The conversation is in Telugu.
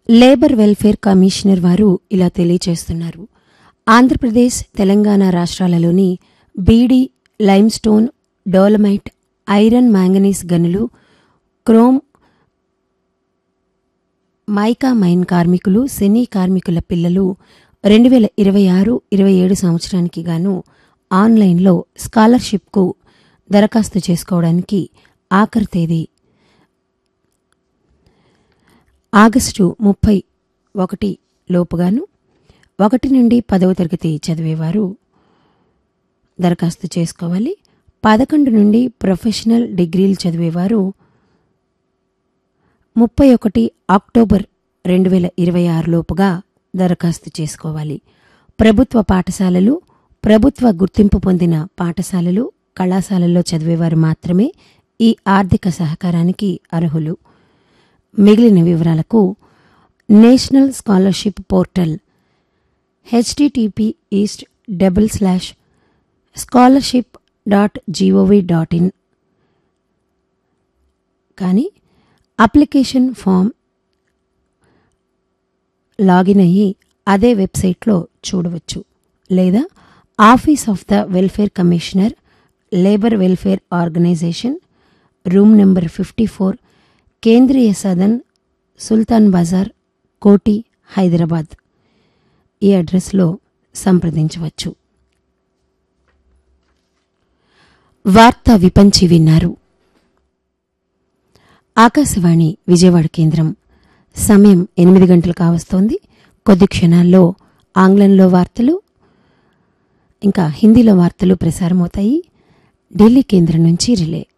లేబర్ వెల్ఫేర్ కమిషనర్ వారు ఇలా తెలియచేస్తున్నారు ఆంధ్రప్రదేశ్ తెలంగాణ రాష్ట్రాలలోని beedi limestone dolomite iron manganese గనులు క్రోమ్ మైకా మైన్ కార్మికులు సినీ కార్మికుల పిల్లలు రెండు వేల ఇరవై ఆరు ఇరవై ఏడు సంవత్సరానికి గాను ఆన్లైన్లో స్కాలర్షిప్కు దరఖాస్తు చేసుకోవడానికి ఆఖరి తేదీ ఆగస్టు ముప్పై ఒకటి లోపుగాను ఒకటి నుండి పదవ తరగతి చదివేవారు దరఖాస్తు చేసుకోవాలి పదకొండు నుండి ప్రొఫెషనల్ డిగ్రీలు చదివేవారు ముప్పై ఒకటి అక్టోబర్ రెండు వేల ఇరవై ఆరు లోపుగా దరఖాస్తు చేసుకోవాలి ప్రభుత్వ పాఠశాలలు ప్రభుత్వ గుర్తింపు పొందిన పాఠశాలలు కళాశాలల్లో చదివేవారు మాత్రమే ఈ ఆర్థిక సహకారానికి అర్హులు మిగిలిన వివరాలకు national scholarship portal HTTP S double slash scholarship dot GOV dot in కానీ అప్లికేషన్ ఫామ్ లాగిన్ అయ్యి అదే వెబ్సైట్లో చూడవచ్చు లేదా office of the welfare commissioner labour welfare organisation room number fifty four Kendriya Sadan సుల్తాన్ బజార్ కోటి హైదరాబాద్ ఈ అడ్రస్లో సంప్రదించవచ్చు వార్తా విపంచి విన్నారు ఆకాశవాణి విజయవాడ కేంద్రం సమయం ఎనిమిది గంటలు కావస్తోంది కొద్ది క్షణాల్లో ఆంగ్లంలో వార్తలు ఇంకా హిందీలో వార్తలు ప్రసారమవుతాయి ఢిల్లీ కేంద్రం నుంచి రిలే